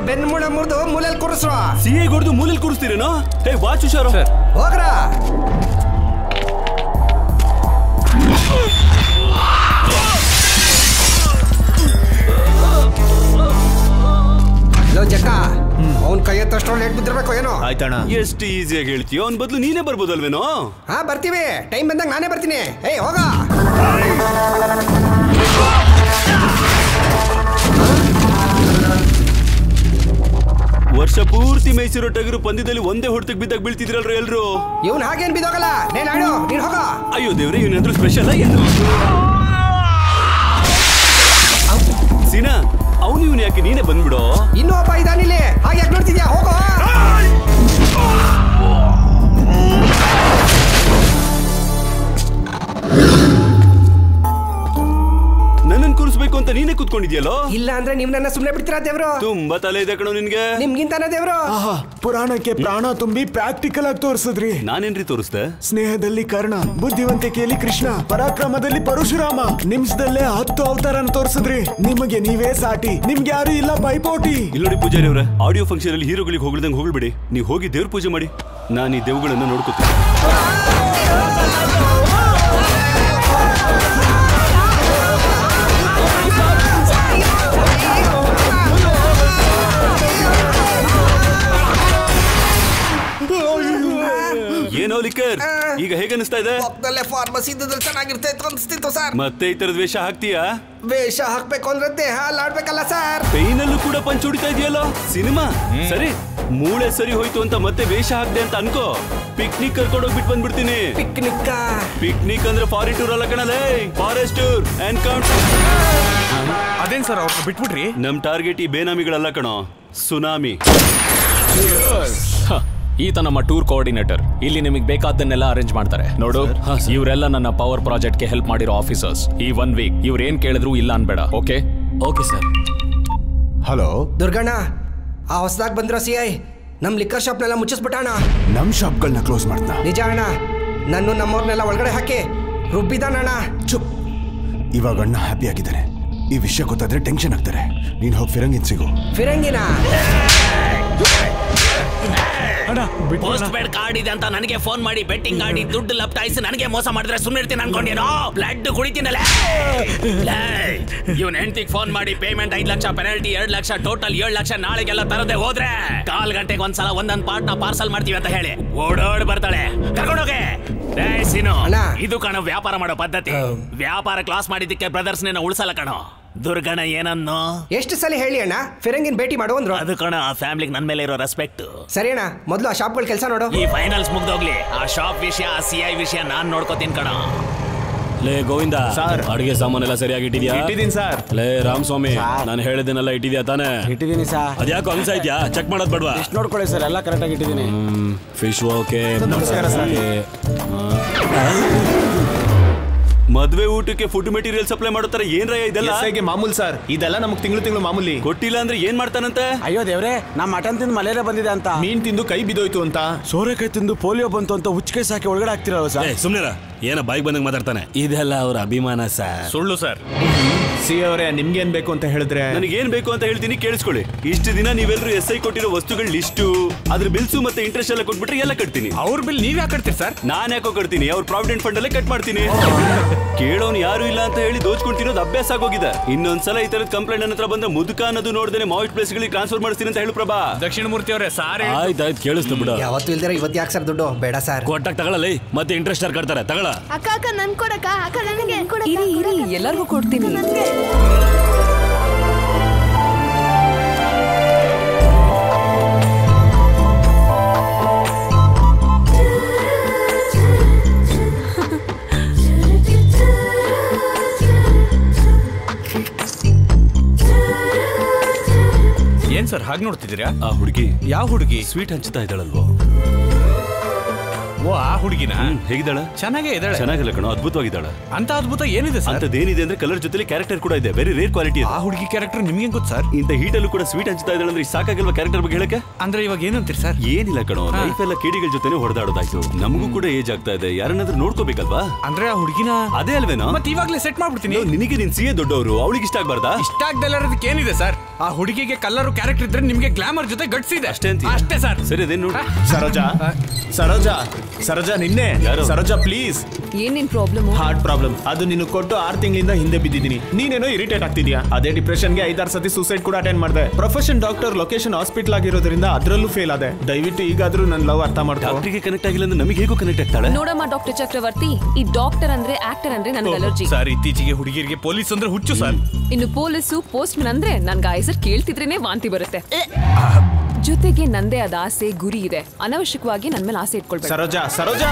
ಬೆನ್ MUDA ಮುರಿದು ಮೂಲೆಯಲ್ಲಿ ಕೂರಿಸ್ರು C I ಹೊಡೆದು ಮೂಲೆಯಲ್ಲಿ ಕೂರಿಸ್ತೀರೇನೋ ಹೇ ವಾಚ್ ಹುಷಾರು ಹೋಗ್ರ ಲೋ ಜಕ್ಕ ಅವ್ನ್ ಕೈ ಎತ್ತಷ್ಟು ಲೇಟ್ ಬಿದ್ದಿರ್ಬೇಕು ಏನೋ ಆಯ್ತಣ್ಣ ಎಷ್ಟು ಈಸಿಯಾಗಿ ಹೇಳ್ತೀಯೋ ಅವ್ನ ಬದಲು ನೀನೇ ಬರ್ಬೋದಲ್ವೇನೋ ಹಾ ಬರ್ತೀವಿ ಟೈಮ್ ಬಂದಾಗ ನಾನೇ ಬರ್ತೀನಿ ಏಯ್ ಹೋಗ ವರ್ಷ ಪೂರ್ತಿ ಮೇಯ್ಸಿರೋ ಟಗರು ಪಂದ್ಯದಲ್ಲಿ ಒಂದೇ ಹೊಡೆತಕ್ಕೆ ಬಿದ್ದಾಗ ಬೀಳ್ತಿದ್ರಲ್ರ ಎಲ್ರು ಇವ್ನ್ ಹಾಗೇನ್ ಬಿದ್ದೋಗಲ್ಲ ನೀನ್ ಆಡು ನೀನ್ ಹೋಗ ಅಯ್ಯೋ ದೇವ್ರೆ ಇವನಾದ್ರೂ ಸ್ಪೆಷಲ್ ಏನು ಸೀನಾ ಅವನು ಇವನು ಯಾಕೆ ನೀನೇ ಬಂದ್ಬಿಡೋ ಇನ್ನೂ ಒಬ್ಬ ಇದಾನಿಲ್ಲಿ ಹಾಗೆ ಯಾಕೆ ನೋಡ್ತಿದ್ಯಾ ಹೋಗೋ ನನ್ನನ್ ಕೂರಿಸ್ಬೇಕು ಅಂತ ನೀನೇ ಕೂತ್ಕೊಂಡಿದ್ಯಲ್ಲೋ ಇಲ್ಲ ಅಂದ್ರೆ ನೀವ್ ನನ್ನ ಸುಮ್ನೆ ಬಿಡ್ತೀರಾ ದೇವ್ರು ತುಂಬಾ ತಲೆ ಇದೆ ಕಣೋ ನಿನ್ಗೆ ನಿಮ್ಗಿಂತಾನ ದೇವ್ರು ಆಹಾ ಪುರಾಣಕ್ಕೆ ಪ್ರಾಣ ತುಂಬಿ ಪ್ರಾಕ್ಟಿಕಲ್ ಆಗಿ ತೋರಿಸಿದ್ರಿ ನಾನೇನ್ರಿ ತೋರಿಸ್ದೆ ಸ್ನೇಹದಲ್ಲಿ ಕರ್ಣ ಬುದ್ಧಿವಂತಿಕೆಯಲ್ಲಿ ಕೃಷ್ಣ ಪರಾಕ್ರಮದಲ್ಲಿ ಪರಶುರಾಮ ನಿಮಿಷದಲ್ಲೇ ಹತ್ತು ಅವತಾರನ ತೋರಿಸಿದ್ರಿ ನಿಮಗೆ ನೀವೇ ಸಾಟಿ ನಿಮ್ಗೆ ಯಾರು ಇಲ್ಲ ಪೈಪೋಟಿ ಇಲ್ಲಿ ನೋಡಿ ಪೂಜಾರಿ ಅವ್ರೆ ಆಡಿಯೋ ಫಂಕ್ಷನ್ ಅಲ್ಲಿ ಹೀರೋಗಳಿಗೆ ಹೋಗ್ಲಿದಂಗೆ ಹೋಗ್ಬಿಡಿ ನೀವು ಹೋಗಿ ದೇವ್ರ ಪೂಜೆ ಮಾಡಿ ನಾನು ಈ ದೇವುಗಳನ್ನ ನೋಡ್ಕೋತೀನಿ ಏನೋ ಲಿಕ್ಕರ್ ಈಗ ಹೇಗೆ ಅನಿಸ್ತಾ ಇದೆ ಪಕ್ಕದಲ್ಲೇ ಫಾರ್ಮಸಿ ಇದ್ದಿದ್ರೆ ಚೆನ್ನಾಗಿರ್ತಾ ಇತ್ತು ಅನ್ಸ್ತಿತ್ತು ಸರ್ ಮತ್ತೆ ಈ ತರದ ವೇಷ ಹಾಕ್ತೀಯಾ ವೇಷ ಹಾಕ್ಬೇಕು ಅಂದ್ರೆ ದೇಹ ಆಡ್ಬೇಕಲ್ಲ ಸರ್ ಪೈನಲ್ಲೂ ಕೂಡ ಪಂಚ್ ಹೊಡಿತಾ ಇದೆಯಲ್ಲ ಸಿನಿಮಾ ಸರಿ ಮೂಳೆ ಸರಿ ಹೋಯ್ತು ಅಂತ ಮತ್ತೆ ವೇಷ ಹಾಕ್ದೆ ಅಂತ ಅನ್ಕೋ ಪಿಕ್ನಿಕ್ ಕರ್ಕೊಂಡು ಹೋಗ್ಬಿಟ್ಟು ಬಂದ್ಬಿಡ್ತೀನಿ ಪಿಕ್ನಿಕ್ ಪಿಕ್ನಿಕ್ ಅಂದ್ರೆ ಫಾರಿನ್ ಟೂರ್ ಅಲ್ಲ ಕಣಲೇ ಫಾರೆಸ್ಟ್ ಟೂರ್ ಎನ್ಕೌಂಟರ್ ಅದೇನ್ ಸರ್ ಅವ್ರನ್ನ ಬಿಟ್ಬಿಟ್ರಿ ನಮ್ ಟಾರ್ಗೆಟ್ ಈ ಬೇನಾಮಿಗಳಲ್ಲ ಕಣೋ ಸುನಾಮಿ ಹ, ಈತ ನಮ್ಮ ಟೂರ್ ಕೋಆರ್ಡಿನೇಟರ್ ಇಲ್ಲಿ ನಿಮಗೆ ಬೇಕಾದ್ದನ್ನೆಲ್ಲ ಅರೇಂಜ್ ಮಾಡ್ತಾರೆ ನೋಡು ಇವರೆಲ್ಲ ನನ್ನ ಪವರ್ ಪ್ರಾಜೆಕ್ಟ್ಗೆ ಹೆಲ್ಪ್ ಮಾಡಿರೋ ಆಫೀಸರ್ಸ್ ಈ ಒನ್ ವೀಕ್ ಇವ್ರು ಏನ್ ಕೇಳಿದ್ರು ಇಲ್ಲ ಅನ್ಬೇಡ okay okay sir hello Durganna ಆ ಹೊಸದಾಗಿ ಬಂದಿರೋ ಸಿ ಐ ನಮ್ ಲಿಕ್ಕರ್ ಶಾಪ್ನೆಲ್ಲ ಮುಚ್ಚಿಸ್ಬಿಟ್ಟಣ ನಮ್ ಶಾಪ್ಗಳನ್ನ ಕ್ಲೋಸ್ ಮಾಡ್ತಾ ನಿಜ ಅಣ್ಣ ನನ್ನ ನಮ್ಮವ್ರನ್ನೆಲ್ಲ ಒಳಗಡೆ ಹಾಕಿ ರುಬ್ಬಿದಾನಣ್ಣ ಚುಪ್ ಇವಾಗ ಅಣ್ಣ ಹ್ಯಾಪಿ ಆಗಿದ್ದಾರೆ ಈ ವಿಷಯ ಗೊತ್ತಾದ್ರೆ ಟೆನ್ಷನ್ ಆಗ್ತಾರೆ ನೀನ್ ಹೋಗಿ ಫಿರಂಗಿನ್ ಸಿಗು ಫಿರಂಗಿನ ಪೋಸ್ಟ್ ಪೇಡ್ ಕಾರ್ಡ್ ಇದೆ ಅಂತ ನನಗೆ ಫೋನ್ ಮಾಡಿ ಬೆಟ್ಟಿಂಗ್ ಆಡಿ ದುಡ್ಡು ಲಪ್ಟಾಯಿಸಿ ನನಗೆ ಮೋಸ ಮಾಡಿದ್ರೆ ಸುಮ್ಮನೆ ಇರ್ತೀನಿ ಅನ್ಕೊಂಡೇನೋ ಬ್ಲಡ್ ಕುಡಿತೀನಲ್ಲ ಇವನ್ ಹೆಂಡತಿಗೆ ಫೋನ್ ಮಾಡಿ ಪೇಮೆಂಟ್ ಐದ್ ಲಕ್ಷ ಪೆನಾಲ್ಟಿ ಎರಡ್ ಲಕ್ಷ ಟೋಟಲ್ ಏಳ್ ಲಕ್ಷ ನಾಳೆಗೆಲ್ಲ ತರದೆ ಹೋದ್ರೆ ಕಾಲ್ ಗಂಟೆಗೆ ಒಂದ್ಸಲ ಒಂದೊಂದ್ ಪಾರ್ಟ್ ನ ಪಾರ್ಸಲ್ ಮಾಡ್ತೀವಿ ಅಂತ ಹೇಳಿ ಓಡೋಡ್ ಬರ್ತಾಳೆ ಕರ್ಕೊಂಡೋಗೆ ಏ, ಸೀನು ಅಣ್ಣ. ಇದು ಕಣೋ ವ್ಯಾಪಾರ ಮಾಡೋ ಪದ್ಧತಿ ವ್ಯಾಪಾರ ಕ್ಲಾಸ್ ಮಾಡಿದ್ದಕ್ಕೆ ಬ್ರದರ್ಸ್ ನಿನ್ನ ಉಳ್ಸಲ್ಲ ಕಣೋ ದುರ್ಗಣ ಏನನ್ನೋ ಎಷ್ಟು ಸಲ ಹೇಳಿ ಅಣ್ಣ ಫಿರಂಗಿನ್ ಭೇಟಿ ಮಾಡು ಅಂದ್ರು ಅದು ಕಣ ಆ ಫ್ಯಾಮಿಲಿಗೆ ನನ್ ಮೇಲೆ ಇರೋ ರೆಸ್ಪೆಕ್ಟ್ ಸರಿ ಅಣ್ಣ ಮೊದಲು ಆ ಶಾಪ್ಗಳ ಕೆಲಸ ನೋಡು ಈ ಫೈನಲ್ಸ್ ಮುಗ್ದೋಗ್ಲಿ ಆ ಶಾಪ್ ವಿಷಯ ಆ ಸಿ ಐ ವಿಷಯ ನಾನ್ ನೋಡ್ಕೋತೀನಿ ಕಣ ಲೇ ಗೋವಿಂದ ಸರ್. ಅಡಿಗೆ ಸಾಮಾನೆಲ್ಲ ಸರಿಯಾಗಿ ಇಟ್ಟಿದ್ಯಾ ಇಟ್ಟಿದ್ದೀನಿ ಸರ್ ಲೇ ರಾಮಸ್ವಾಮಿ ನಾನು ಹೇಳಿದ್ದನ್ನೆಲ್ಲ ಇಟ್ಟಿದ್ಯಾ ತಾನೇ ಇಟ್ಟಿದ್ದೀನಿ ಸಾ ಅದ್ಯಾಕೋ ಹಂಗ್ಸ ಇದ್ಯಾ ಚೆಕ್ ಮಾಡೋದ್ ಬೇಡವಾ ಎಷ್ಟು ನೋಡ್ಕೊಳ್ಳಿ ಸರ್ ಎಲ್ಲ ಕರೆಕ್ಟಾಗಿ ಇಟ್ಟಿದ್ದೀನಿ ಫಿಶ್ ಓಕೆ ನಮಸ್ಕಾರ ಸರ್. ಮದ್ವೆ ಊಟಕ್ಕೆ ಫುಡ್ ಮೆಟೀರಿಯಲ್ ಸಪ್ಲೈ ಮಾಡೋತರ ಏನ್ ರಯ ಇದೆಲ್ಲ ಎಸ್ಐಗೆ ಮಾಮೂಲ್ ಸರ್ ಇದೆಲ್ಲ ನಮಗ್ ತಿಂಗಳು ತಿಂಗಳು ಮಾಮೂಲಿ ಕೊಟ್ಟಿಲ್ಲ ಅಂದ್ರೆ ಏನ್ ಮಾಡ್ತಾನಂತೆ ಅಯ್ಯೋ ದೇವ್ರೆ ನಾ ಮಟನ್ ತಿಂದು ಮಲೇರಿಯಾ ಬಂದಿದೆ ಅಂತ ಮೀನ್ ತಿಂದು ಕೈ ಬಿದ್ದೋಯ್ತು ಅಂತ ಸೋರೆಕಾಯಿ ತಿಂದು ಪೋಲಿಯೋ ಬಂತು ಅಂತ ಹುಚ್ಚಿಗೆ ಸಾಕಿ ಒಳಗಡೆ ಹಾಕ್ತಿರಲ್ಲ ಸರ್ ಸುಮ್ನಿರ ಏನ ಬಾಯಿಗೆ ಬಂದಂಗ್ ಮಾತಾಡ್ತಾನೆ ಇದೆಲ್ಲ ಅವ್ರ ಅಭಿಮಾನ ಸರ್ ಸುಳ್ಳು ಸರ್ ಸಿ ಅವರೇ ನಿಮ್ಗೆ ಏನ್ ಬೇಕು ಅಂತ ಹೇಳಿದ್ರೆ ನನಗೆ ಏನ್ ಬೇಕು ಅಂತ ಹೇಳ್ತೀನಿ ಕೇಳಿಸ್ಕೊಳ್ಳಿ ಇಷ್ಟು ದಿನ ನೀವೆಲ್ಲರೂ ಎಸ್ ಐ ಕೊಟ್ಟಿರೋ ವಸ್ತುಗಳ ಲಿಸ್ಟು ಅದ್ರ ಬಿಲ್ಸು ಮತ್ತೆ ಇಂಟ್ರೆಸ್ಟ್ ಎಲ್ಲ ಕೊಟ್ಬಿಟ್ರೆ ಎಲ್ಲ ಕಟ್ತೀನಿ ಅವ್ರ ಬಿಲ್ ನೀವ್ ಯಾಕೆ ಕಟ್ತೀರಿ ಸರ್ ನಾನ್ ಯಾಕೋ ಕಟ್ತೀನಿ ಅವ್ರ ಪ್ರಾವಿಡೆಂಟ್ ಫಂಡ್ ಅಲ್ಲೇ ಕಟ್ ಮಾಡ್ತೀನಿ ಕೇಳೋನ್ ಯಾರು ಇಲ್ಲ ಅಂತ ಹೇಳಿ ದೋಚ್ಕೊಂತಿರೋದು ಅಭ್ಯಾಸ ಆಗೋಗಿದೆ ಇನ್ನೊಂದ್ಸಲ ಈ ತರದ ಕಂಪ್ಲೇಂಟ್ ನನ್ನ ಹತ್ರ ಬಂದ್ರೆ ಮುದುಕ ಅನ್ನೋದು ನೋಡ್ದೇನೆ ಮಾವಿಟ್ ಪ್ಲೇಸ್ ಗಳಿಗೆ ಟ್ರಾನ್ಸ್ಫರ್ ಮಾಡಿಸ್ತೀನಿ ಅಂತ ಹೇಳು ಪ್ರಭಾ ದಕ್ಷಿಣ ಮೂರ್ತಿ ಅವರೇ ಸಾರ್ ಆಯ್ತಾಯ್ತು ಕೇಳಿಸ್ತು ಬಿಡು ಯಾವತ್ತು ಇಲ್ದಿರ ಇವತ್ತು ಯಾಕೆ ಸರ್ ದುಡ್ಡು ಬೇಡ ಸರ್ ಕೊಟ್ಟಾಗ ತಗೊಳ್ಳಲಿ ಮತ್ತೆ ಇಂಟ್ರೆಸ್ಟ್ ಯಾರು ಕಟ್ತಾರೆ ತಗೊಳ ಅಕ್ಕ ಅಕ್ಕ ನನ್ ಕೊಡಕ್ಕ ಅಕ್ಕ ನನಗೆ ಇರಿ ಇರಿ ಎಲ್ಲರಿಗೂ ಕೊಡ್ತೀನಿ ಏನ್ ಸರ್ ಹಾಗೆ ನೋಡ್ತಿದ್ದೀರಾ ಆ ಹುಡುಗಿ ಯಾವ ಹುಡುಗಿ ಸ್ವೀಟ್ ಹಂಚ್ತಾ ಇದ್ದಾಳಲ್ವೋ ಓ ಆ ಹುಡುಗಿನ ಹ್ಮ್, ಹೇಗಿದ್ದಾಳ ಚೆನ್ನಾಗೇ ಇದ್ದಾಳೆ ಚೆನ್ನಾಗಿಲ್ಲ ಕಣೋ ಅದ್ಭುತವಾಗಿದ್ದಾಳ ಅಂತ ಅದ್ಭುತ ಏನಿದೆ ಸರ್ ಅಂತದೇನಿದೆ ಅಂದ್ರೆ ಕಲರ್ ಜೊತೆಲಿ ಕ್ಯಾರೆಕ್ಟರ್ ಕೂಡ ಇದೆ ವೆರಿ ರೇರ್ ಕ್ವಾಲಿಟಿ ಆ ಹುಡುಗಿ ಕ್ಯಾರೆಕ್ಟರ್ ನಿಮ್ಗೆ ಗೊತ್ತು ಸರ್ ಇಂಥ ಹೀಟಲ್ಲೂ ಕೂಡ ಸ್ವೀಟ್ ಹಂಚ್ತಾ ಇದ್ದಾಳೆ ಅಂದ್ರೆ ಇಷ್ಟ್ ಸಾಕಾಗಿಲ್ವಾ ಕ್ಯಾರೆಕ್ಟರ್ ಬಗ್ಗೆ ಹೇಳಕ್ಕೆ ಅಂದ್ರೆ ಇವಾಗ ಏನಂತೀರಿ ಸರ್ ಏನಿಲ್ಲ ಕಣೋ ಲೈಫ್ ಎಲ್ಲ ಕೇಡಿಗಳ ಜೊತೆನೆ ಹೊಡೆದಾಡೋದಾಯ್ತು ನಮಗೂ ಕೂಡ ಏಜ್ ಆಗ್ತಾ ಇದೆ ಯಾರನ್ನಾದ್ರೂ ನೋಡ್ಕೋಬೇಕಲ್ವಾ ಅಂದ್ರೆ ಆ ಹುಡುಗಿನ ಅದೇ ಅಲ್ವೇನೋ ಮತ್ತೆ ಇವಾಗ್ಲೇ ಸೆಟ್ ಮಾಡ್ಬಿಡ್ತೀನಿ ನಿನಗೆ ನಿನ್ ಸಿಎ ದೊಡ್ಡವರು ಅವಳಿಗೆ ಇಷ್ಟ ಆಗ್ಬಾರ್ದಾ ಇಷ್ಟ ಆಗ್ದಲ್ಲ ಇರೋದಕ್ಕೆ ಏನಿದೆ ಸರ್ ಆ ಹುಡುಗಿಗೆ ಕಲ್ಲರು ಕ್ಯಾರೆಕ್ಟರ್ ಇದ್ರೆ ನಿಮ್ಗೆ ಗ್ಲಾಮರ್ ಜೊತೆ ಗಟ್ಸ್ ಇದೆ ಅಷ್ಟೇ ಅಂತೀಯ? ಅಷ್ಟೇ ಸರ್ ಸರಿ ಅದೇನು ನೋಡು ಸರೋಜಾ ಸರೋಜಾ ಸರೋಜಾ ನಿನ್ನೆ ಯಾರು? ಸರೋಜಾ ಪ್ಲೀಸ್ ಏನೇನ್ ಪ್ರಾಬ್ಲಮ್ ಹಾರ್ಟ್ ಪ್ರಾಬ್ಲಮ್ ಅದು ನಿನ್ನ ಕೊಟ್ಟು ಆರು ತಿಂಗಳಿಂದ ಹಿಂದೆ ಬಿದ್ದಿದ್ದೀನಿ ನೀನೇನೋ ಇರಿಟೇಟ್ ಆಗ್ತಿದ್ಯಾ ಅದೇ ಡಿಪ್ರೆಷನ್ಗೆ ಐದಾರು ಸತಿ ಸೂಸೈಡ್ ಕೂಡ ಅಟೆಂಡ್ ಮಾಡಿದೆ ಪ್ರೊಫೆಷನ್ ಡಾಕ್ಟರ್ ಲೊಕೇಶನ್ ಹಾಸ್ಪಿಟಲ್ ಆಗಿರೋದ್ರಿಂದ ಅದರಲ್ಲೂ ಫೇಲ್ ಆದೆ ದಯವಿಟ್ಟು ಈಗಾದ್ರೂ ನನ್ನ ಲವ್ ಅರ್ಥ ಮಾಡ್ಕೋ ಡಾಕ್ಟರ್ಗೆ ಕನೆಕ್ಟ್ ಆಗಿಲ್ಲ ಅಂದ್ರೆ ನಮಗೆ ಹೇಗೂ ಕನೆಕ್ಟ್ ಆಗ್ತಾಳೆ ನೋಡಮ್ಮ ಡಾಕ್ಟರ್ ಚಕ್ರವರ್ತಿ ಈ ಡಾಕ್ಟರ್ ಅಂದ್ರೆ ಆಕ್ಟರ್ ಅಂದ್ರೆ ನನ್ಗೆ ಅಲರ್ಜಿ ಸರ್ ಇತ್ತೀಚೆಗೆ ಹುಡುಗಿರಿಗೆ ಪೊಲೀಸ್ ಅಂದ್ರೆ ಹುಚ್ಚು ಸರ್ ಇನ್ನು ಪೊಲೀಸು ಪೋಸ್ಟ್ ಮ್ಯಾನ್ ಅಂದ್ರೆ ನನ್ಗೆ ಆ ಹೆಸರು ಕೇಳ್ತಿದ್ರೇನೆ ವಾಂತಿ ಬರುತ್ತೆ ಜೊತೆಗೆ ನಂದೇ ಆದ ಆಸೆ ಗುರಿ ಇದೆ ಅನವಶ್ಯಕವಾಗಿ ನನ್ ಮೇಲೆ ಆಸೆ ಇಟ್ಕೊಳ್ಬೇಕು ಸರೋಜಾ ಸರೋಜಾ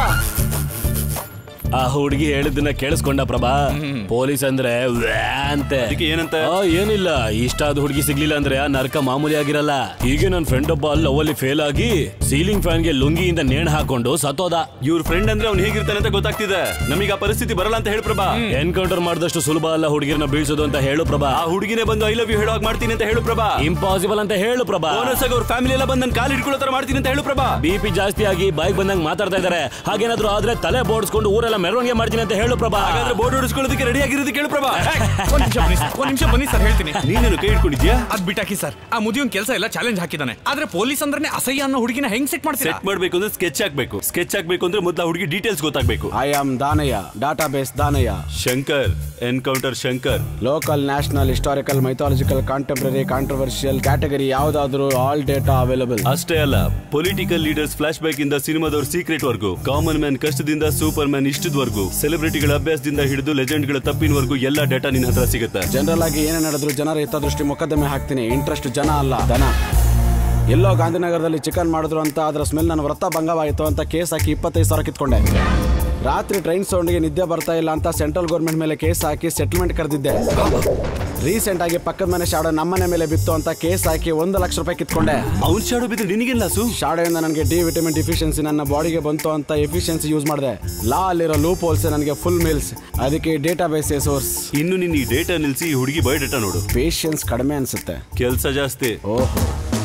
ಆ ಹುಡುಗಿ ಹೇಳಿದ್ದನ್ನ ಕೇಳಿಸ್ಕೊಂಡ ಪ್ರಭಾ ಪೊಲೀಸ್ ಅಂದ್ರೆ ವ್ಯಾ ಅಂತೆ ಅದಕ್ಕೆ ಏನಂತ? ಆ, ಏನಿಲ್ಲ ಇಷ್ಟ ಆದ ಹುಡುಗಿ ಸಿಗ್ಲಿಲ್ಲ ಅಂದ್ರೆ ಆ ನರಕ ಮಾಮೂಲಿ ಆಗಿರಲ್ಲ ಹೀಗೆ ನನ್ನ ಫ್ರೆಂಡ್ ಒಬ್ಬ ಲವ್ ಅಲ್ಲಿ ಫೇಲ್ ಆಗಿ ಸೀಲಿಂಗ್ ಫ್ಯಾನ್ ಗೆ ಲುಂಗಿಯಿಂದ ನೇಣು ಹಾಕೊಂಡು ಸತ್ತೋದ ಇವ್ರ ಫ್ರೆಂಡ್ ಅಂದ್ರೆ ಅವ್ನು ಹೇಗಿರ್ತಾನೆ ಅಂತ ಗೊತ್ತಾಗ್ತಿದೆ ನಮಗೆ ಆ ಪರಿಸ್ಥಿತಿ ಬರಲ್ಲ ಅಂತ ಹೇಳು ಪ್ರಭಾ ಎನ್ಕೌಂಟರ್ ಮಾಡಿದಷ್ಟು ಸುಲಭ ಅಲ್ಲ ಹುಡುಗಿರ್ನ ಬೀಳ್ಸೋದು ಅಂತ ಹೇಳು ಪ್ರಭಾ ಆ ಹುಡುಗಿನೇ ಬಂದು ಐ ಲವ್ ಯು ಹೇಳೋಗ್ ಮಾಡ್ತೀನಿ ಅಂತ ಹೇಳು ಪ್ರಭಾ ಇಂಪಾಸಿಬಲ್ ಅಂತ ಹೇಳು ಪ್ರಭಾ ಬೋನಸ್ ಆಗಿ ಅವ್ರ ಫ್ಯಾಮಿಲಿ ಎಲ್ಲ ಬಂದು ನನ್ನ ಕಾಲು ಹಿಡ್ಕೊಳ್ಳೋ ತರ ಮಾಡ್ತೀನಿ ಅಂತ ಹೇಳು ಪ್ರಭಾ ಬಿ ಪಿ ಜಾಸ್ತಿ ಆಗಿ ಬಾಯ್ಗೆ ಬಂದಂಗ್ ಮಾತಾಡ್ತಾ ಇದಾರೆ ಹಾಗೇನಾದ್ರೂ ಆದ್ರೆ ತಲೆ ಬೋಡ್ಸ್ಕೊಂಡು ಊರೆಲ್ಲ ಮೆರವಣಿಗೆ ಮಾಡ್ತೀನಿ ಅಂತ ಹೇಳು ಪ್ರಭಾ ಹಾಗಾದ್ರೆ ಬೋರ್ಡ್ ಹೊಡಿಸ್ಕೊಳ್ಳೋದಕ್ಕೆ ರೆಡಿ ಆಗಿರೋದಕ್ಕೆ ಹೇಳು ಪ್ರಭಾ ಒಂದ್ ನಿಮಿಷ ಬನ್ನಿ ಸರ್ ಒಂದ್ ನಿಮಿಷ ಬನ್ನಿ ಸರ್ ಹೇಳ್ತೀನಿ ನೀನೇನು ಕೈ ಹಿಡ್ಕೊಂಡಿದ್ಯಾ ಅದ್ ಬಿಟ್ಟಾಕಿ ಸರ್ ಆ ಮುದಿಯೊಂದ್ ಕೆಲಸ ಎಲ್ಲ ಚಾಲೆಂಜ್ ಹಾಕಿದಾನೆ ಆದ್ರೆ ಪೊಲೀಸ್ ಅಂದ್ರೆ ಅಸಹ್ಯ ಅನ್ನೋ ಹುಡುಗಿನ ಹೆಂಗ್ ಸೆಟ್ ಮಾಡ್ತೀರಾ ಸೆಟ್ ಮಾಡ್ಬೇಕು ಅಂದ್ರೆ ಸ್ಕೆಚ್ ಹಾಕ್ಬೇಕು ಸ್ಕೆಚ್ ಹಾಕ್ಬೇಕು ಅಂದ್ರೆ ಮೊದಲು ಹುಡುಗಿ ಡೀಟೇಲ್ಸ್ ಗೊತ್ತಾಗ್ಬೇಕು I am Danayya database Danayya Shankar encounter Shankar local national historical mythological contemporary controversial category ಯಾವ್ದಾದ್ರು ಆಲ್ ಡೇಟಾ ಅವೈಲಬಲ್ ಅಷ್ಟೇ ಅಲ್ಲ ಪೊಲಿಟಿಕಲ್ ಲೀಡರ್ಸ್ ಫ್ಲಾಶ್ ಬ್ಯಾಕ್ ಇಂದ ಸಿನಿಮಾದವ್ರ ಸೀಕ್ರೆಟ್ ವರ್ಗು ಕಾಮನ್ ಮ್ಯಾನ್ ಕಷ್ಟದಿಂದ ಸೂಪರ್ ಮ್ಯಾನ್ ಇಷ್ಟದವರೆಗೂ ಸೆಲೆಬ್ರಿಟಿಗಳ ಅಭ್ಯಾಸದಿಂದ ಹಿಡಿದು ಲೆಜೆಂಡ್ಗಳ ತಪ್ಪಿನವರೆಗೂ ಎಲ್ಲ ಡೇಟಾ ನಿನ್ನ ಹತ್ರ ಸಿಗುತ್ತೆ ಜನರಲ್ ಆಗಿ ಏನೇ ನಡೆದ್ರು ಜನರ ಹಿತದೃಷ್ಟಿ ಮೊಕದ್ದಮೆ ಹಾಕ್ತೀನಿ ಇಂಟ್ರೆಸ್ಟ್ ಜನ ಅಲ್ಲ ದನ ಎಲ್ಲೋ ಗಾಂಧಿನಗರದಲ್ಲಿ ಚಿಕನ್ ಮಾಡಿದ್ರು ಅಂತ ಅದರ ಸ್ಮೆಲ್ ನನ್ನ ವ್ರತ ಭಂಗವಾಯಿತು ಅಂತ ಕೇಸ್ ಹಾಕಿ ಇಪ್ಪತ್ತೈದು ಸಾವಿರ ಕಿತ್ಕೊಂಡೆ ರಾತ್ರಿ ಟ್ರೈನ್ ಸೌಂಡ್ಗೆ ನಿದ್ದೆ ಬರ್ತಾ ಇಲ್ಲ ಅಂತ ಸೆಂಟ್ರಲ್ ಗೌರ್ಮೆಂಟ್ ಮೇಲೆ ಕೇಸ್ ಹಾಕಿ ಸೆಟಲ್ಮೆಂಟ್ ಕರೆದಿದ್ದೆ ರೀಸೆಂಟ್ ಆಗಿ ಪಕ್ಕದ ಮನೆ ಶಾಡೋ ನಮ್ಮನೆ ಮೇಲೆ ಬಿತ್ತು ಅಂತ ಕೇಸ್ ಹಾಕಿ ಒಂದು ಲಕ್ಷ ರೂಪಾಯಿ ಕಿತ್ಕೊಂಡೆ ಅವ್ನ್ ಶಾಡೋ ಬಿದ್ರೆ ನಿನಗೇನ್ ಲಾಸು ಶಾಡೆಯಿಂದ ನನಗೆ ಡಿ ವಿಟಮಿನ್ ಡಿಫಿಷಿಯನ್ಸಿ ನನ್ನ ಬಾಡಿಗೆ ಬಂತು ಅಂತ ಎಫಿಷಿಯನ್ಸಿ ಯೂಸ್ ಮಾಡಿದೆ ಲಾ ಅಲ್ಲಿರೋ ಲೂಪ್ ಹೋಲ್ಸ್ ನನಗೆ ಫುಲ್ ಮೀಲ್ಸ್ ಅದಕ್ಕೆ ಡೇಟಾ ಬೇಸ್ ಸೋರ್ಸ್ ಇನ್ನು ನಿನ್ನ ಈ ಡೇಟಾ ನಿಲ್ಸಿ ಈ ಹುಡುಗಿ ಬಯೋಡೇಟಾ ನೋಡು ಪೇಷನ್ಸ್ ಕಡಿಮೆ ಅನ್ಸುತ್ತೆ ಕೆಲ್ಸ ಜಾಸ್ತಿ ಓಹೋ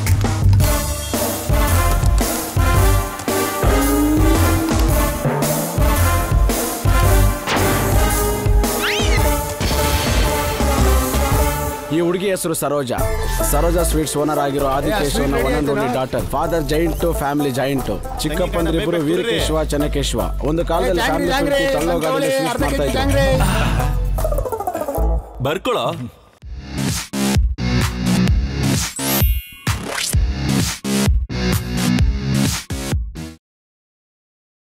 ಈ ಹುಡುಗಿ ಹೆಸರು ಸರೋಜಾ ಸರೋಜಾ ಸ್ವೀಟ್ಸ್ ಓನರ್ ಆಗಿರೋ ಆದಿಕೇಶ್ವರನ one and only daughter father joint family joint ಚಿಕ್ಕಪ್ಪಂದ್ರಿಬ್ರು ವೀರಕೇಶವ ಚನ್ನಕೇಶವ ಒಂದು ಕಾಲದಲ್ಲಿ ಫ್ಯಾಮಿಲಿ ತಳ್ಳೋಗಾಗಲಿ ಮಾಡ್ತಾ ಇದ್ರು ಬರ್ಕೊಳೋ